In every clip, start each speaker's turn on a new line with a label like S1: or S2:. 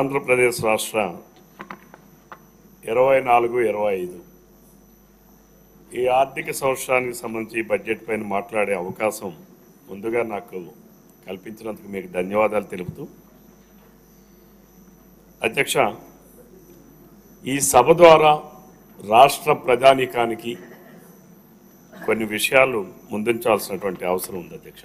S1: ఆంధ్రప్రదేశ్ రాష్ట్ర ఇరవై నాలుగు ఇరవై ఐదు ఈ ఆర్థిక సంవత్సరానికి సంబంధించి బడ్జెట్ పైన మాట్లాడే అవకాశం ముందుగా నాకు కల్పించినందుకు మీకు ధన్యవాదాలు తెలుపుతూ అధ్యక్ష ఈ సభ ద్వారా రాష్ట్ర ప్రజానీకానికి కొన్ని విషయాలు ముందుంచాల్సినటువంటి అవసరం ఉంది అధ్యక్ష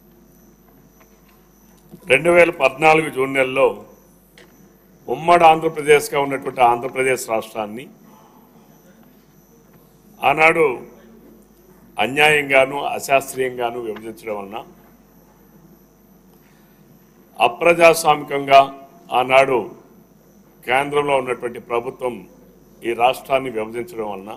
S1: రెండు వేల పద్నాలుగు జూన్ నెలలో ఉమ్మడి ఆంధ్రప్రదేశ్గా ఉన్నటువంటి ఆంధ్రప్రదేశ్ రాష్ట్రాన్ని ఆనాడు అన్యాయంగాను అశాస్త్రీయంగాను విభజించడం వలన అప్రజాస్వామికంగా ఆనాడు కేంద్రంలో ఉన్నటువంటి ప్రభుత్వం ఈ రాష్ట్రాన్ని విభజించడం వలన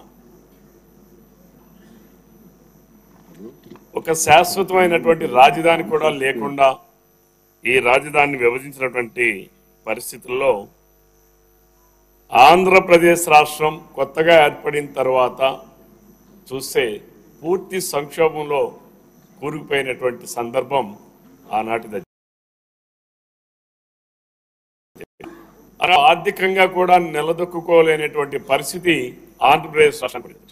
S1: ఒక శాశ్వతమైనటువంటి రాజధాని కూడా లేకుండా ఈ రాజధానిని విభజించినటువంటి పరిస్థితుల్లో ఆంధ్రప్రదేశ్ రాష్ట్రం కొత్తగా ఏర్పడిన తర్వాత చూస్తే పూర్తి సంక్షోభంలో కూరుకుపోయినటువంటి సందర్భం ఆనాటిది అలా ఆర్థికంగా కూడా నిలదొక్కుకోలేనటువంటి పరిస్థితి ఆంధ్రప్రదేశ్ రాష్ట్రం పడింది.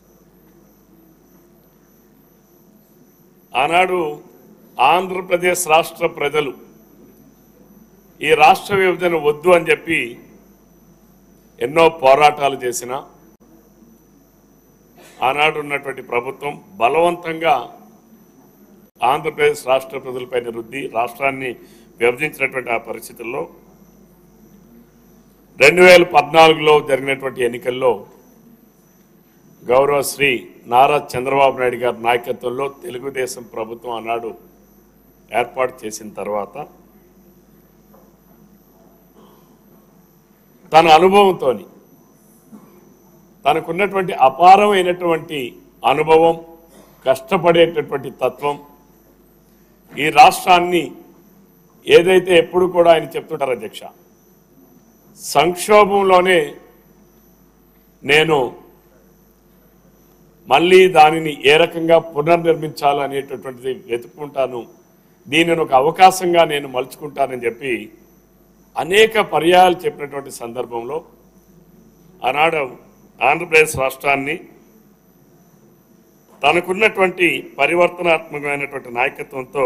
S1: ఆనాడు ఆంధ్రప్రదేశ్ రాష్ట్ర ప్రజలు ఈ రాష్ట్ర విభజన వద్దు అని చెప్పి ఎన్నో పోరాటాలు చేసిన ఆనాడు ఉన్నటువంటి ప్రభుత్వం బలవంతంగా ఆంధ్రప్రదేశ్ రాష్ట్ర ప్రజలపైన రుద్ది రాష్ట్రాన్ని విభజించినటువంటి ఆ పరిస్థితుల్లో రెండు వేల పద్నాలుగులో జరిగినటువంటి ఎన్నికల్లో గౌరవ శ్రీ నారా చంద్రబాబు నాయుడు గారి నాయకత్వంలో తెలుగుదేశం ప్రభుత్వం ఆనాడు ఏర్పాటు చేసిన తర్వాత తన అనుభవంతో తనకున్నటువంటి అపారమైనటువంటి అనుభవం కష్టపడేటటువంటి తత్వం ఈ రాష్ట్రాన్ని ఏదైతే ఎప్పుడు కూడా ఆయన చెప్తుంటారు అధ్యక్ష సంక్షోభంలోనే నేను మళ్ళీ దానిని ఏ రకంగా పునర్నిర్మించాలనేటటువంటిది వెతుక్కుంటాను దీనిని ఒక అవకాశంగా నేను మలుచుకుంటానని చెప్పి అనేక పర్యాయాలు చెప్పినటువంటి సందర్భంలో ఆనాడు ఆంధ్రప్రదేశ్ రాష్ట్రాన్ని తనకున్నటువంటి పరివర్తనాత్మకమైనటువంటి నాయకత్వంతో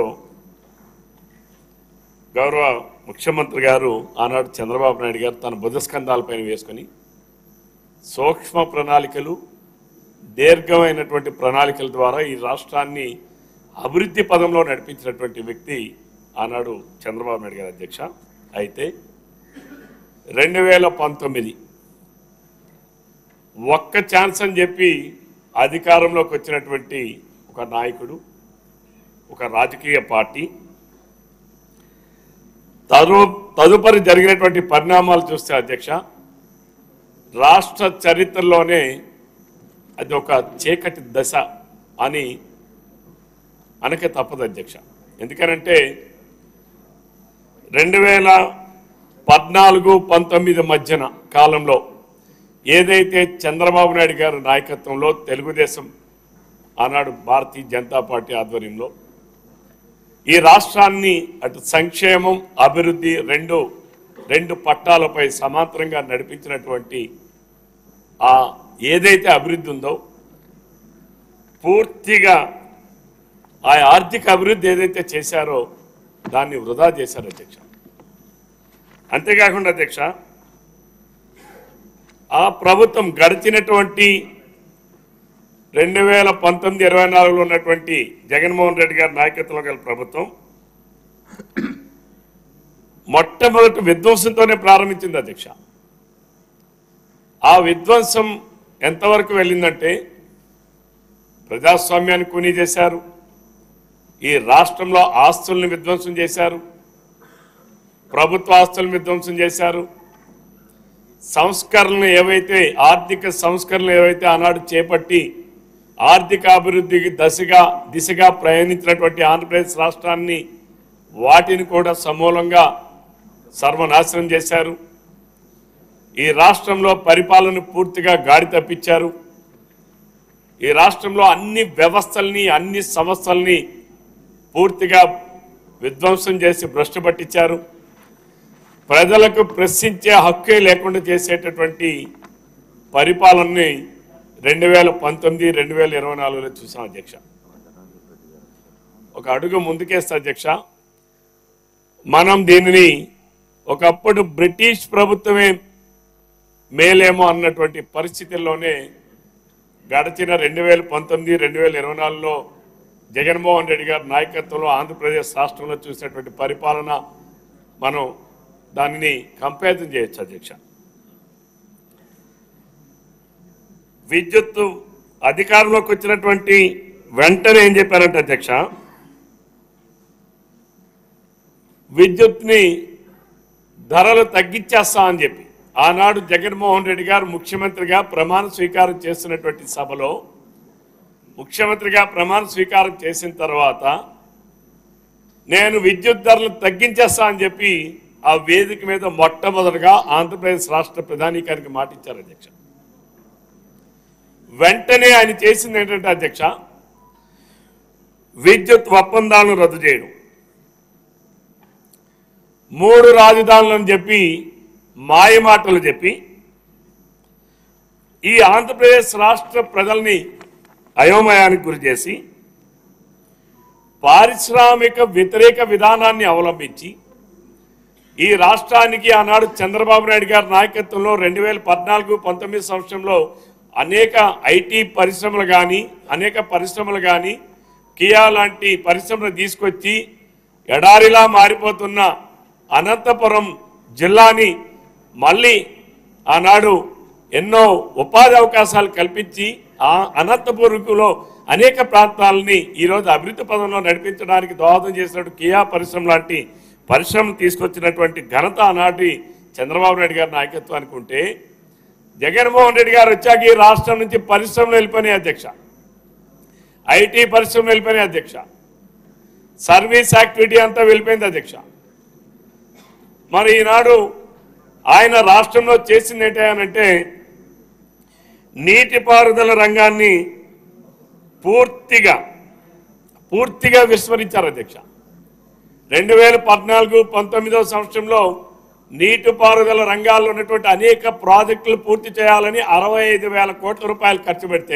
S1: గౌరవ ముఖ్యమంత్రి గారు ఆనాడు చంద్రబాబు నాయుడు గారు తన భుజస్కంధాలపైన వేసుకొని సూక్ష్మ ప్రణాళికలు దీర్ఘమైనటువంటి ప్రణాళికల ద్వారా ఈ రాష్ట్రాన్ని అభివృద్ధి పదంలో నడిపించినటువంటి వ్యక్తి ఆనాడు చంద్రబాబు నాయుడు గారు అధ్యక్ష అయితే రెండు వేల పంతొమ్మిది ఒక్క ఛాన్స్ అని చెప్పి అధికారంలోకి వచ్చినటువంటి ఒక నాయకుడు ఒక రాజకీయ పార్టీ తదు తదుపరి జరిగినటువంటి పరిణామాలు చూస్తే అధ్యక్ష రాష్ట్ర చరిత్రలోనే అది ఒక చీకటి దశ అని అనకే తప్పదు అధ్యక్ష ఎందుకనంటే రెండు వేల పద్నాలుగు పంతొమ్మిది మధ్యన కాలంలో ఏదైతే చంద్రబాబు నాయుడు గారి నాయకత్వంలో తెలుగుదేశం ఆనాడు భారతీయ జనతా పార్టీ ఆధ్వర్యంలో ఈ రాష్ట్రాన్ని అటు సంక్షేమం అభివృద్ధి రెండు రెండు పట్టాలపై సమాంతరంగా నడిపించినటువంటి ఆ ఏదైతే అభివృద్ధి ఉందో పూర్తిగా ఆ ఆర్థిక అభివృద్ధి ఏదైతే చేశారో దాన్ని వృధా చేశారు అధ్యక్ష అంతేకాకుండా అధ్యక్ష ఆ ప్రభుత్వం గడిచినటువంటి రెండు వేల పంతొమ్మిది ఇరవై నాలుగులో ఉన్నటువంటి జగన్మోహన్ రెడ్డి గారి నాయకత్వంలో గల ప్రభుత్వం మొట్టమొదటి విధ్వంసంతోనే ప్రారంభించింది అధ్యక్ష ఆ విధ్వంసం ఎంతవరకు వెళ్ళిందంటే ప్రజాస్వామ్యాన్ని కూనీ చేశారు ఈ రాష్ట్రంలో ఆస్తుల్ని విధ్వంసం చేశారు ప్రభుత్వ ఆస్తులను విధ్వంసం చేశారు సంస్కరణలు ఏవైతే ఆర్థిక సంస్కరణలు ఏవైతే ఆనాడు చేపట్టి ఆర్థిక అభివృద్ధికి దశగా దిశగా ప్రయాణించినటువంటి ఆంధ్రప్రదేశ్ రాష్ట్రాన్ని వాటిని కూడా సమూలంగా సర్వనాశనం చేశారు ఈ రాష్ట్రంలో పరిపాలన పూర్తిగా గాడి తప్పించారు ఈ రాష్ట్రంలో అన్ని వ్యవస్థల్ని అన్ని సంస్థల్ని పూర్తిగా విధ్వంసం చేసి భ్రష్టు పట్టించారు ప్రజలకు ప్రశ్నించే హక్కే లేకుండా చేసేటటువంటి పరిపాలనని రెండు వేల పంతొమ్మిది రెండు వేల ఇరవై నాలుగులో చూసాం అధ్యక్ష ఒక అడుగు ముందుకేస్తా అధ్యక్ష మనం దీనిని ఒకప్పుడు బ్రిటిష్ ప్రభుత్వమే మేలేమో అన్నటువంటి పరిస్థితుల్లోనే గడిచిన రెండు వేల పంతొమ్మిది రెండు వేల ఇరవై నాలుగులో జగన్మోహన్ రెడ్డి గారి నాయకత్వంలో ఆంధ్రప్రదేశ్ రాష్ట్రంలో చూసినటువంటి పరిపాలన మనం దానిని కంపారిజన్ చేయొచ్చు అధ్యక్ష విద్యుత్ అధికారంలోకి వచ్చినటువంటి వెంటనే ఏం చెప్పారంటే అధ్యక్ష విద్యుత్ని ధరలు తగ్గించేస్తా అని చెప్పి ఆనాడు జగన్మోహన్ రెడ్డి గారు ముఖ్యమంత్రిగా ప్రమాణ స్వీకారం చేస్తున్నటువంటి సభలో ముఖ్యమంత్రిగా ప్రమాణ స్వీకారం చేసిన తర్వాత నేను విద్యుత్ ధరలు తగ్గించేస్తా అని చెప్పి ఆ వేదిక మీద మొట్టమొదటిగా ఆంధ్రప్రదేశ్ రాష్ట్ర ప్రధానికానికి మాట ఇచ్చారు అధ్యక్ష వెంటనే ఆయన చేసింది ఏంటంటే అధ్యక్ష విద్యుత్ ఒప్పందాలను రద్దు చేయడం మూడు రాజధానులను చెప్పి మాయమాటలు చెప్పి ఈ ఆంధ్రప్రదేశ్ రాష్ట్ర ప్రజల్ని అయోమయానికి గురి చేసి పారిశ్రామిక వ్యతిరేక విధానాన్ని అవలంబించి ఈ రాష్ట్రానికి ఆనాడు చంద్రబాబు నాయుడు గారి నాయకత్వంలో రెండు వేల పద్నాలుగు పంతొమ్మిది సంవత్సరంలో అనేక ఐటీ పరిశ్రమలు కానీ అనేక పరిశ్రమలు కానీ కియా లాంటి పరిశ్రమలు తీసుకొచ్చి ఎడారిలా మారిపోతున్న అనంతపురం జిల్లాని మళ్ళీ ఆనాడు ఎన్నో ఉపాధి అవకాశాలు కల్పించి ఆ అనంతపురంలో అనేక ప్రాంతాలని ఈరోజు అభివృద్ధి పదంలో నడిపించడానికి దోహదం చేసినట్టు కియా పరిశ్రమ లాంటి పరిశ్రమలు తీసుకొచ్చినటువంటి ఘనత ఆనాటి చంద్రబాబు నాయుడు గారి నాయకత్వానికి ఉంటే జగన్మోహన్ రెడ్డి గారు వచ్చాక ఈ రాష్ట్రం నుంచి పరిశ్రమలు వెళ్ళిపోయినాయి అధ్యక్ష ఐటీ పరిశ్రమలు వెళ్ళిపోయినాయి అధ్యక్ష సర్వీస్ యాక్టివిటీ అంతా వెళ్ళిపోయింది అధ్యక్ష మరి ఈనాడు ఆయన రాష్ట్రంలో చేసింది ఏంటంటే నీటిపారుదల రంగాన్ని పూర్తిగా పూర్తిగా విస్మరించారు అధ్యక్ష రెండు వేల పద్నాలుగు పంతొమ్మిదవ సంవత్సరంలో నీటిపారుదల రంగాల్లో ఉన్నటువంటి అనేక ప్రాజెక్టులు పూర్తి చేయాలని అరవై ఐదు వేల కోట్ల రూపాయలు ఖర్చు పెడితే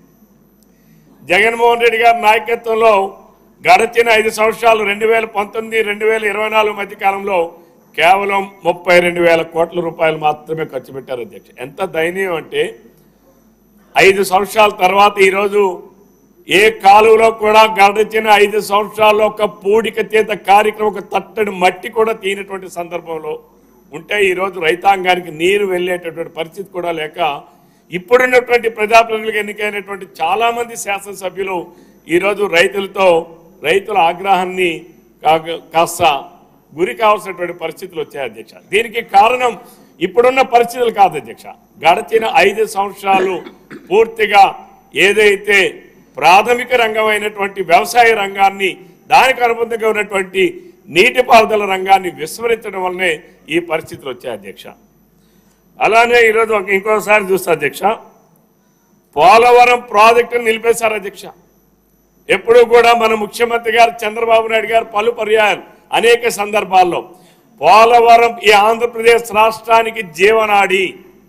S1: జగన్మోహన్ రెడ్డి గారి నాయకత్వంలో గడిచిన ఐదు సంవత్సరాలు రెండు వేల పంతొమ్మిది రెండు వేల ఇరవై నాలుగు మధ్య కాలంలో కేవలం ముప్పై రెండు వేల కోట్ల రూపాయలు మాత్రమే ఖర్చు పెట్టారు అధ్యక్ష ఎంత దయనీయం అంటే ఐదు సంవత్సరాల తర్వాత ఈరోజు ఏ కాలువలో కూడా గడిచిన ఐదు సంవత్సరాల్లో ఒక పూడిక చేత కార్యక్రమం ఒక తట్టడి మట్టి కూడా తీనటువంటి సందర్భంలో ఉంటే ఈరోజు రైతాంగానికి నీరు వెళ్ళేటటువంటి పరిస్థితి కూడా లేక ఇప్పుడున్నటువంటి ప్రజాప్రతినిధులకు ఎన్నికైనటువంటి చాలా మంది శాసనసభ్యులు ఈరోజు రైతులతో రైతుల ఆగ్రహాన్ని కా- కాస్త గురి కావాల్సినటువంటి పరిస్థితులు వచ్చాయి అధ్యక్ష దీనికి కారణం ఇప్పుడున్న పరిస్థితులు కాదు అధ్యక్ష గడిచిన ఐదు సంవత్సరాలు పూర్తిగా ఏదైతే ప్రాథమిక రంగమైనటువంటి వ్యవసాయ రంగాన్ని దానికి అనుబంధంగా ఉన్నటువంటి నీటిపారుదల రంగాన్ని విస్మరించడం వల్లనే ఈ పరిస్థితులు వచ్చాయి అధ్యక్ష అలానే ఈరోజు ఒక ఇంకోసారి చూస్తా అధ్యక్ష పోలవరం ప్రాజెక్టును నిలిపేశారు అధ్యక్ష ఎప్పుడూ కూడా మన ముఖ్యమంత్రి గారు చంద్రబాబు నాయుడు గారు పలు పర్యాయాలు అనేక సందర్భాల్లో పోలవరం ఈ ఆంధ్రప్రదేశ్ రాష్ట్రానికి జీవనాడి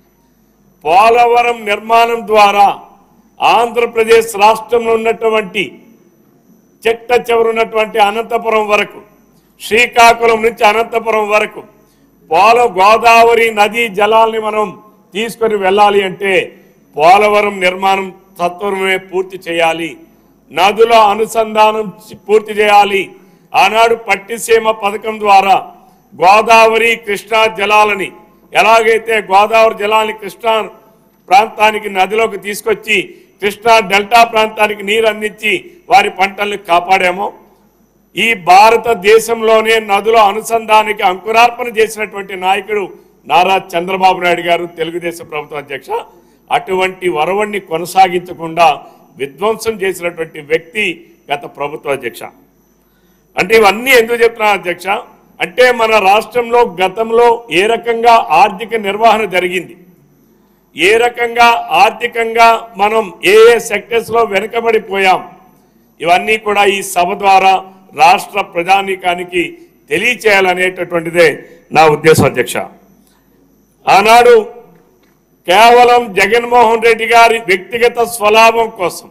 S1: పోలవరం నిర్మాణం ద్వారా ఆంధ్రప్రదేశ్ రాష్ట్రంలో ఉన్నటువంటి చెట్ట చివరున్నటువంటి అనంతపురం వరకు శ్రీకాకుళం నుంచి అనంతపురం వరకు పోల గోదావరి నదీ జలాల్ని మనం తీసుకొని వెళ్ళాలి అంటే పోలవరం నిర్మాణం సత్వరమే పూర్తి చేయాలి నదుల అనుసంధానం చి- పూర్తి చేయాలి ఆనాడు పట్టిసీమ పథకం ద్వారా గోదావరి కృష్ణా జలాలని ఎలాగైతే గోదావరి జలాన్ని కృష్ణా ప్రాంతానికి నదిలోకి తీసుకొచ్చి కృష్ణా డెల్టా ప్రాంతానికి నీరు అందించి వారి పంటల్ని కాపాడామో ఈ భారతదేశంలోనే నదుల అనుసంధానికి అంకురార్పణ చేసినటువంటి నాయకుడు నారా చంద్రబాబు నాయుడు గారు తెలుగుదేశం ప్రభుత్వ అధ్యక్ష అటువంటి వరవణ్ణి కొనసాగించకుండా విధ్వంసం చేసినటువంటి వ్యక్తి గత ప్రభుత్వ అధ్యక్ష అంటే ఇవన్నీ ఎందుకు చెప్తున్నా అధ్యక్ష అంటే మన రాష్ట్రంలో గతంలో ఏ రకంగా ఆర్థిక నిర్వహణ జరిగింది ఏ రకంగా ఆర్థికంగా మనం ఏ ఏ సెక్టర్స్ లో వెనుకబడిపోయాం ఇవన్నీ కూడా ఈ సభ ద్వారా రాష్ట్ర ప్రజానీకానికి తెలియచేయాలనేటటువంటిదే నా ఉద్దేశం అధ్యక్ష ఆనాడు కేవలం జగన్మోహన్ రెడ్డి గారి వ్యక్తిగత స్వలాభం కోసం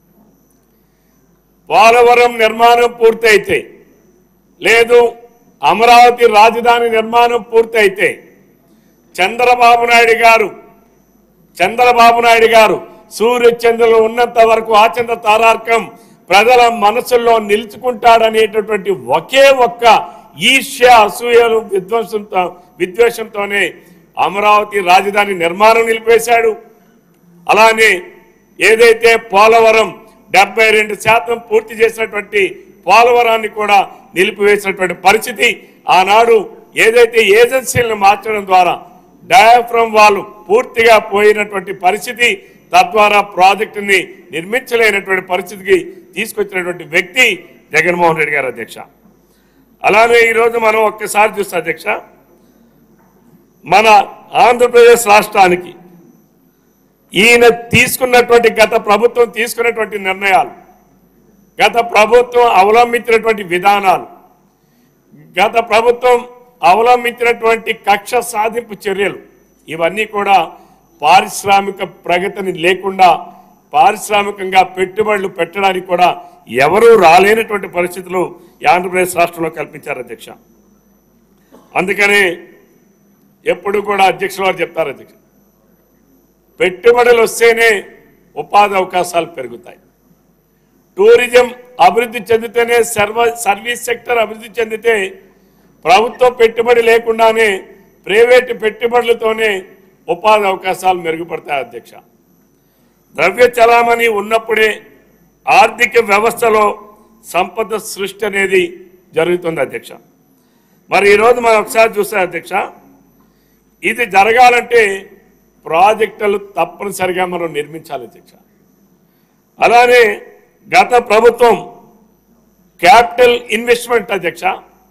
S1: పోలవరం నిర్మాణం పూర్తయితే లేదు అమరావతి రాజధాని నిర్మాణం పూర్తయితే చంద్రబాబు నాయుడు గారు చంద్రబాబు నాయుడు గారు సూర్యచంద్రులు ఉన్నంత వరకు ఆచంద్ర తారార్కం ప్రజల మనసుల్లో నిలుచుకుంటాడనేటటువంటి ఒకే ఒక్క ఈర్ష్య అసూయలు విధ్వంసంతో విద్వేషంతోనే అమరావతి రాజధాని నిర్మాణం నిలిపేశాడు అలానే ఏదైతే పోలవరం డెబ్బై రెండు శాతం పూర్తి చేసినటువంటి పోలవరాన్ని కూడా నిలిపివేసినటువంటి పరిస్థితి ఆనాడు ఏదైతే ఏజెన్సీలను మార్చడం ద్వారా డయాఫ్రమ్ వాళ్ళు పూర్తిగా పోయినటువంటి పరిస్థితి తద్వారా ప్రాజెక్టుని నిర్మించలేనటువంటి పరిస్థితికి తీసుకొచ్చినటువంటి వ్యక్తి జగన్మోహన్ రెడ్డి గారు అధ్యక్ష అలానే ఈరోజు మనం ఒక్కసారి చూస్తే అధ్యక్ష మన ఆంధ్రప్రదేశ్ రాష్ట్రానికి ఈయన తీసుకున్నటువంటి గత ప్రభుత్వం తీసుకున్నటువంటి నిర్ణయాలు గత ప్రభుత్వం అవలంబించినటువంటి విధానాలు గత ప్రభుత్వం అవలంబించినటువంటి కక్ష సాధింపు చర్యలు ఇవన్నీ కూడా పారిశ్రామిక ప్రగతిని లేకుండా పారిశ్రామికంగా పెట్టుబడులు పెట్టడానికి కూడా ఎవరూ రాలేనటువంటి పరిస్థితులు ఈ ఆంధ్రప్రదేశ్ రాష్ట్రంలో కల్పించారు అధ్యక్ష అందుకనే ఎప్పుడు కూడా అధ్యక్షులు వారు చెప్తారు అధ్యక్ష పెట్టుబడులు వస్తేనే ఉపాధి అవకాశాలు పెరుగుతాయి టూరిజం అభివృద్ధి చెందితేనే సర్వ సర్వీస్ సెక్టర్ అభివృద్ధి చెందితే ప్రభుత్వ పెట్టుబడి లేకుండానే ప్రైవేటు పెట్టుబడులతోనే ఉపాధి అవకాశాలు మెరుగుపడతాయి అధ్యక్ష ద్రవ్య చలామణి ఉన్నప్పుడే ఆర్థిక వ్యవస్థలో సంపద సృష్టి అనేది జరుగుతుంది అధ్యక్ష మరి ఈరోజు మనం ఒకసారి చూస్తే అధ్యక్ష ఇది జరగాలంటే ప్రాజెక్టులు తప్పనిసరిగా మనం నిర్మించాలి అధ్యక్ష అలానే గత ప్రభుత్వం క్యాపిటల్ ఇన్వెస్ట్మెంట్ అధ్యక్ష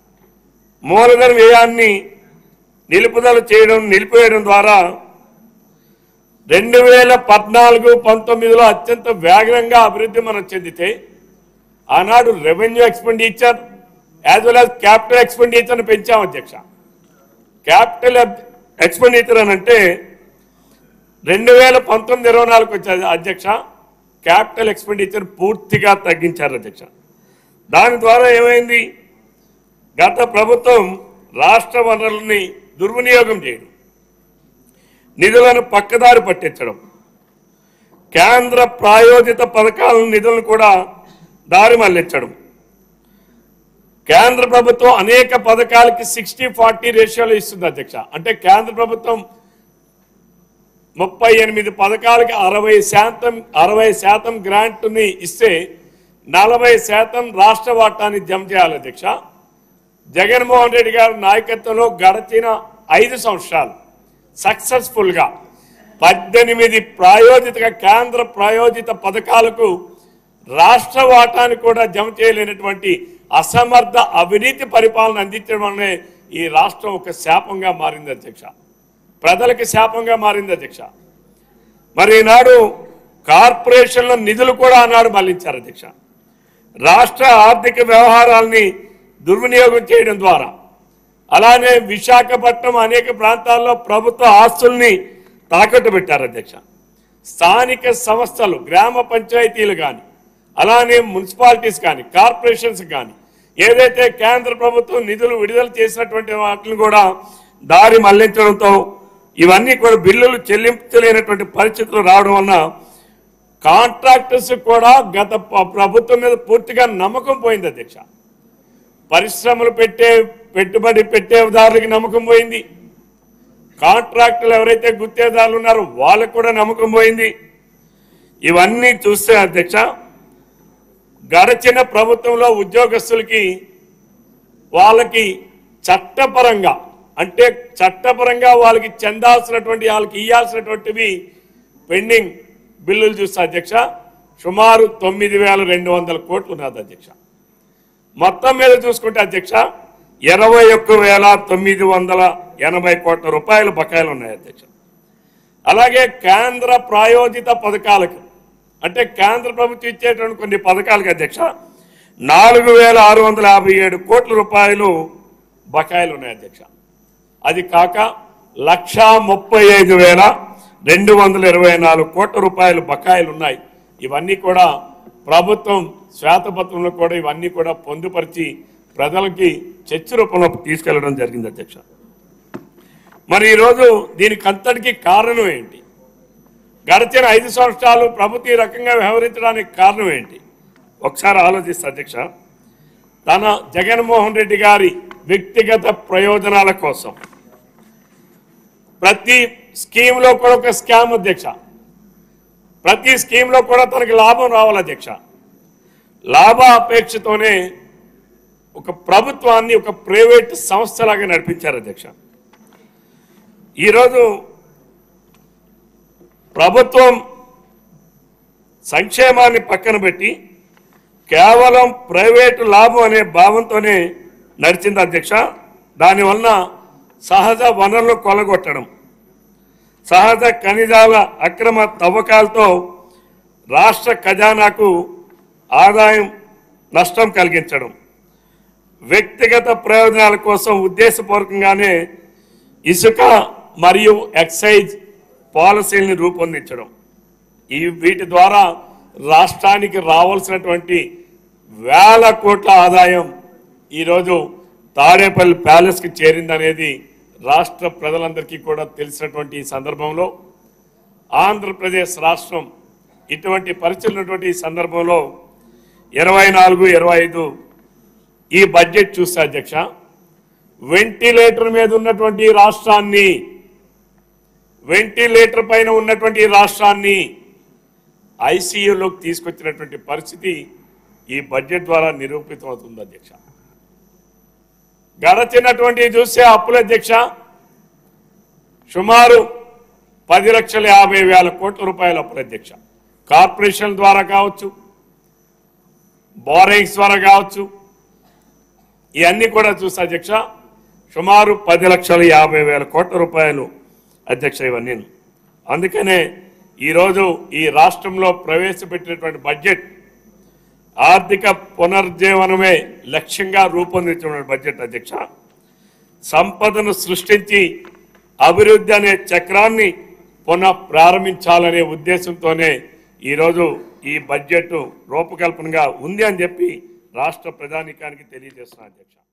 S1: మూలధన వ్యయాన్ని నిలుపుదల చేయడం నిలిపివేయడం ద్వారా రెండు వేల పద్నాలుగు పంతొమ్మిదిలో అత్యంత వేగంగా అభివృద్ధి మనం చెందితే ఆనాడు revenue expenditure as well as capital ఎక్స్పెండిచర్ని పెంచాం అధ్యక్ష క్యాపిటల్ ఎక్స్పెండిచర్ అని అంటే రెండు వేల పంతొమ్మిది ఇరవై నాలుగు వచ్చే అధ్యక్ష క్యాపిటల్ ఎక్స్పెండిచర్ పూర్తిగా తగ్గించారు అధ్యక్ష దాని ద్వారా ఏమైంది గత ప్రభుత్వం రాష్ట్ర వనరుల్ని దుర్వినియోగం చేయడం నిధులను పక్కదారి పట్టించడం కేంద్ర ప్రాయోజిత పథకాల నిధులను కూడా దారి మళ్లించడం కేంద్ర ప్రభుత్వం అనేక పథకాలకి సిక్స్టీ ఫార్టీ రేషియోలో ఇస్తుంది అధ్యక్ష అంటే కేంద్ర ప్రభుత్వం ముప్పై ఎనిమిది పథకాలకి అరవై శాతం అరవై శాతం గ్రాంట్ని ఇస్తే నలభై శాతం రాష్ట్ర వాటాన్ని జమ చేయాలి అధ్యక్ష జగన్మోహన్ రెడ్డి గారి నాయకత్వంలో గడిచిన ఐదు సంవత్సరాలు సక్సెస్ఫుల్గా పద్దెనిమిది ప్రాయోజిత కేంద్ర ప్రాయోజిత పథకాలకు రాష్ట్ర వాటాన్ని కూడా జమ చేయలేనటువంటి అసమర్థ అవినీతి పరిపాలన అందించడం వల్లనే ఈ రాష్ట్రం ఒక శాపంగా మారింది అధ్యక్ష ప్రజలకి శాపంగా మారింది అధ్యక్ష మరి ఈనాడు కార్పొరేషన్ల నిధులు కూడా ఆనాడు మళ్లించారు అధ్యక్ష రాష్ట్ర ఆర్థిక వ్యవహారాల్ని దుర్వినియోగం చేయడం ద్వారా అలానే విశాఖపట్నం అనేక ప్రాంతాల్లో ప్రభుత్వ ఆస్తుల్ని తాకట్టు పెట్టారు అధ్యక్ష స్థానిక సంస్థలు గ్రామ పంచాయతీలు కానీ అలానే మున్సిపాలిటీస్ కానీ కార్పొరేషన్స్ కానీ ఏదైతే కేంద్ర ప్రభుత్వం నిధులు విడుదల చేసినటువంటి వాటిని కూడా దారి మళ్లించడంతో ఇవన్నీ కూడా బిల్లులు చెల్లించలేనటువంటి పరిస్థితులు రావడం వలన కాంట్రాక్టర్స్ కూడా గత ప- ప్రభుత్వం మీద పూర్తిగా నమ్మకం పోయింది అధ్యక్ష పరిశ్రమలు పెట్టే పెట్టుబడి పెట్టేదారులకి నమ్మకం పోయింది కాంట్రాక్టులు ఎవరైతే గుత్తేదారులు ఉన్నారో వాళ్ళకు కూడా నమ్మకం పోయింది ఇవన్నీ చూస్తే అధ్యక్ష గడచిన ప్రభుత్వంలో ఉద్యోగస్తులకి వాళ్ళకి చట్టపరంగా అంటే చట్టపరంగా వాళ్ళకి చెందాల్సినటువంటి వాళ్ళకి ఇవ్వాల్సినటువంటివి పెండింగ్ బిల్లులు చూస్తే అధ్యక్ష సుమారు తొమ్మిది వేల రెండు వందల కోట్లు ఉన్నది అధ్యక్ష మొత్తం మీద చూసుకుంటే అధ్యక్ష ఇరవై ఒక్క వేల తొమ్మిది వందల ఎనభై కోట్ల రూపాయలు బకాయిలు ఉన్నాయి అధ్యక్ష అలాగే కేంద్ర ప్రాయోజిత పథకాలకు అంటే కేంద్ర ప్రభుత్వం ఇచ్చేటువంటి కొన్ని పథకాలకు అధ్యక్ష నాలుగు వేల ఆరు వందల యాభై ఏడు కోట్ల రూపాయలు బకాయిలు ఉన్నాయి అధ్యక్ష అది కాక లక్షా ముప్పై ఐదు వేల రెండు వందల ఇరవై నాలుగు కోట్ల రూపాయలు బకాయిలు ఉన్నాయి ఇవన్నీ కూడా ప్రభుత్వం శ్వేతపత్రంలో కూడా ఇవన్నీ కూడా పొందుపరిచి ప్రజలకి చర్చ రూపంలో తీసుకెళ్లడం జరిగింది అధ్యక్ష మరి ఈరోజు దీనికి అంతటికీ కారణం ఏంటి గడిచిన ఐదు సంవత్సరాలు ప్రభుత్వ ఈ రకంగా వ్యవహరించడానికి కారణం ఏంటి ఒకసారి ఆలోచిస్తే అధ్యక్ష తన జగన్మోహన్ రెడ్డి గారి వ్యక్తిగత ప్రయోజనాల కోసం ప్రతి స్కీమ్లో కూడా ఒక స్కామ్ అధ్యక్ష ప్రతి స్కీమ్లో కూడా తనకి లాభం రావాలి అధ్యక్ష లాభ అపేక్షతోనే ఒక ప్రభుత్వాన్ని ఒక ప్రైవేట్ సంస్థలాగా నడిపించారు అధ్యక్ష ఈరోజు ప్రభుత్వం సంక్షేమాన్ని పక్కన పెట్టి కేవలం ప్రైవేటు లాభం అనే భావంతోనే నడిచింది అధ్యక్ష దానివలన సహజ వనరులు కొలగొట్టడం సహజ ఖనిజాల అక్రమ తవ్వకాలతో రాష్ట్ర ఖజానాకు ఆదాయం నష్టం కలిగించడం వ్యక్తిగత ప్రయోజనాల కోసం ఉద్దేశపూర్వకంగానే ఇసుక మరియు ఎక్సైజ్ పాలసీల్ని రూపొందించడం ఈ వీటి ద్వారా రాష్ట్రానికి రావాల్సినటువంటి వేల కోట్ల ఆదాయం ఈరోజు తాడేపల్లి ప్యాలెస్కి చేరిందనేది రాష్ట్ర ప్రజలందరికీ కూడా తెలిసినటువంటి ఈ సందర్భంలో ఆంధ్రప్రదేశ్ రాష్ట్రం ఇటువంటి పరిస్థితులు ఉన్నటువంటి ఈ సందర్భంలో ఇరవై నాలుగు ఇరవై ఐదు ఈ బడ్జెట్ చూస్తే అధ్యక్ష వెంటిలేటర్ మీద ఉన్నటువంటి ఈ రాష్ట్రాన్ని వెంటిలేటర్ పైన ఉన్నటువంటి ఈ రాష్ట్రాన్ని ఐసీయూలోకి తీసుకొచ్చినటువంటి పరిస్థితి ఈ బడ్జెట్ ద్వారా నిరూపితం అవుతుంది అధ్యక్ష గడచినటువంటి చూస్తే అప్పుల అధ్యక్ష సుమారు పది లక్షల యాభై వేల కోట్ల రూపాయల అప్పుల అధ్యక్ష కార్పొరేషన్ ద్వారా కావచ్చు బోరింగ్స్ ద్వారా కావచ్చు ఇవన్నీ కూడా చూస్తే అధ్యక్ష సుమారు పది లక్షల యాభై వేల కోట్ల రూపాయలు అధ్యక్ష ఇవన్నీ అందుకనే ఈరోజు ఈ రాష్ట్రంలో ప్రవేశపెట్టినటువంటి బడ్జెట్ ఆర్థిక పునర్జీవనమే లక్ష్యంగా రూపొందించిన బడ్జెట్ అధ్యక్ష సంపదను సృష్టించి అభివృద్ధి అనే చక్రాన్ని పునః ప్రారంభించాలనే ఉద్దేశంతోనే ఈరోజు ఈ బడ్జెట్ రూపకల్పనగా ఉంది అని చెప్పి రాష్ట్ర ప్రధానికానికి తెలియజేస్తున్నా అధ్యక్ష